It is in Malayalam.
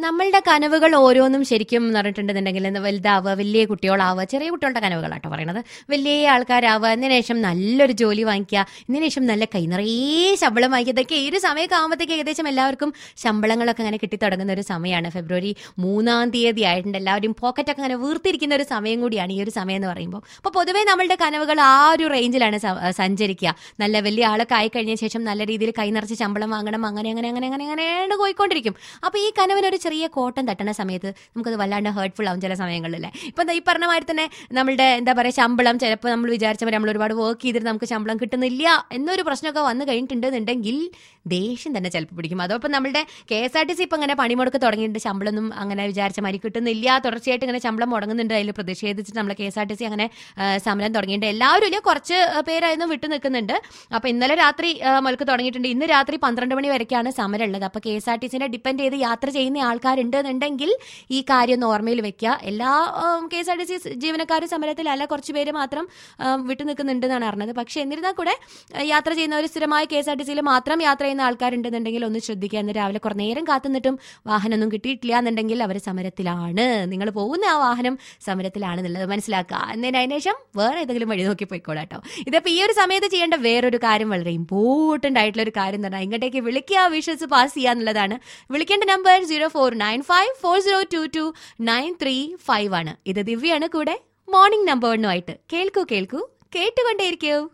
നമ്മളുടെ കനവുകൾ ഓരോന്നും ശരിക്കും എന്ന് പറഞ്ഞിട്ടുണ്ടെന്നുണ്ടെങ്കിൽ ഇന്ന് വലുതാവുക വലിയ കുട്ടികളാവുക ചെറിയ കുട്ടികളുടെ കനവുകളാട്ടോ പറയണത് വലിയ ആൾക്കാരാവുക ഇതിന് ശേഷം നല്ലൊരു ജോലി വാങ്ങിക്കുക ഇതിന് ശേഷം നല്ല കൈ നിറയെ ശമ്പളം വാങ്ങിക്കുക ഇതൊക്കെ ഈ ഒരു സമയമൊക്കെ ആകുമ്പോഴത്തേക്ക് ഏകദേശം എല്ലാവർക്കും ശമ്പളങ്ങളൊക്കെ അങ്ങനെ കിട്ടി തുടങ്ങുന്ന ഒരു സമയമാണ് ഫെബ്രുവരി മൂന്നാം തീയതി ആയിട്ടുണ്ട് എല്ലാവരും പോക്കറ്റൊക്കെ അങ്ങനെ വീർത്തിരിക്കുന്ന ഒരു സമയം കൂടിയാണ് ഈ ഒരു സമയം എന്ന് പറയുമ്പോൾ അപ്പോൾ പൊതുവേ നമ്മളുടെ കനവുകൾ ആ ഒരു റേഞ്ചിലാണ് സ- സഞ്ചരിക്കുക നല്ല വലിയ ആളൊക്കെ ആയി കഴിഞ്ഞ ശേഷം നല്ല രീതിയിൽ കൈ നിറച്ച് ശമ്പളം വാങ്ങണം അങ്ങനെ അങ്ങനെ അങ്ങനെ അങ്ങനെ അങ്ങനെ പോയിക്കൊണ്ടിരിക്കും അപ്പോൾ ഈ കനവിനൊരു ചെറിയ കോട്ടം തട്ടുന്ന സമയത്ത് നമുക്കത് വല്ലാണ്ട് ഹേർട്ട്ഫുൾ ആവും ചില സമയങ്ങളിലല്ലേ ഇപ്പം ദാ ഈ പറഞ്ഞ മാതിരി തന്നെ നമ്മളുടെ എന്താ പറയുക ശമ്പളം ചിലപ്പോൾ നമ്മൾ വിചാരിച്ച പോലെ നമ്മൾ ഒരുപാട് വർക്ക് ചെയ്തിട്ട് നമുക്ക് ശമ്പളം കിട്ടുന്നില്ല എന്നൊരു പ്രശ്നമൊക്കെ വന്നു കഴിഞ്ഞിട്ടുണ്ടെന്നുണ്ടെങ്കിൽ ദേഷ്യം തന്നെ ചിലപ്പോൾ പിടിക്കും അതോടൊപ്പം നമ്മളുടെ K S R T C ഇപ്പം അങ്ങനെ പണിമുടക്ക് തുടങ്ങിയിട്ടുണ്ട് ശമ്പളമൊന്നും അങ്ങനെ വിചാരിച്ച മാതിരി കിട്ടുന്നില്ല തുടർച്ചയായിട്ട് ഇങ്ങനെ ശമ്പളം മുടങ്ങുന്നുണ്ട് അതിൽ പ്രതിഷേധിച്ചിട്ട് നമ്മൾ K S R T C അങ്ങനെ ആ, സമരം തുടങ്ങിയിട്ടുണ്ട് എല്ലാവരും ഇല്ല കുറച്ച് പേരായിരുന്നു വിട്ടു നിൽക്കുന്നുണ്ട് അപ്പോൾ ഇന്നലെ രാത്രി ആ, മുതൽക്ക് തുടങ്ങിയിട്ടുണ്ട് ഇന്ന് രാത്രി പന്ത്രണ്ട് മണി വരെയൊക്കെയാണ് സമരം ഉള്ളത് അപ്പോൾ കെ എസ് ആർ ടി സിനെ ഡിപ്പെൻഡ് ചെയ്ത് യാത്ര ചെയ്യുന്ന ആൾക്കാരുണ്ട് എന്നുണ്ടെങ്കിൽ ഈ കാര്യം ഒന്ന് ഓർമ്മയിൽ വെക്കുക എല്ലാ K S R T C ജീവനക്കാരും സമരത്തിലല്ല കുറച്ച് പേര് മാത്രം ആ, വിട്ടു നിൽക്കുന്നുണ്ട് എന്നാണ് അറിഞ്ഞത് പക്ഷേ എന്നിരുന്നാൽ കൂടെ ആ, യാത്ര ചെയ്യുന്നവർ സ്ഥിരമായി കെ എസ് ആർ ടി സിയിൽ മാത്രം യാത്ര ചെയ്യുന്ന ആൾക്കാരുണ്ടെന്നുണ്ടെങ്കിൽ ഒന്ന് ശ്രദ്ധിക്കുക എന്ന് രാവിലെ കുറേ നേരം കാത്തുനിന്നിട്ടും വാഹനമൊന്നും കിട്ടിയിട്ടില്ല എന്നുണ്ടെങ്കിൽ അവർ സമരത്തിലാണ് നിങ്ങൾ പോകുന്ന ആ വാഹനം സമരത്തിലാണ് എന്നുള്ളത് മനസ്സിലാക്കുക എന്നതിന് അതിന് ശേഷം വേറെ ഏതെങ്കിലും വഴി നോക്കി പോയിക്കോളാട്ടോ ഇതിപ്പോൾ ഈ ഒരു സമയത്ത് ചെയ്യേണ്ട വേറൊരു കാര്യം വളരെ ഇമ്പോർട്ടൻ്റ് ആയിട്ടുള്ള ഒരു കാര്യം തന്നെ ഇങ്ങോട്ടേക്ക് വിളിക്കുക വിഷസ് പാസ് ചെയ്യുക എന്നുള്ളതാണ് വിളിക്കേണ്ട number zero four nine five four zero two two nine three five ആണ് ഇത് ദിവ്യാണ് കൂടെ മോർണിംഗ് നമ്പറിനുമായിട്ട് കേൾക്കൂ കേൾക്കൂ കേട്ടുകൊണ്ടേയിരിക്കൂ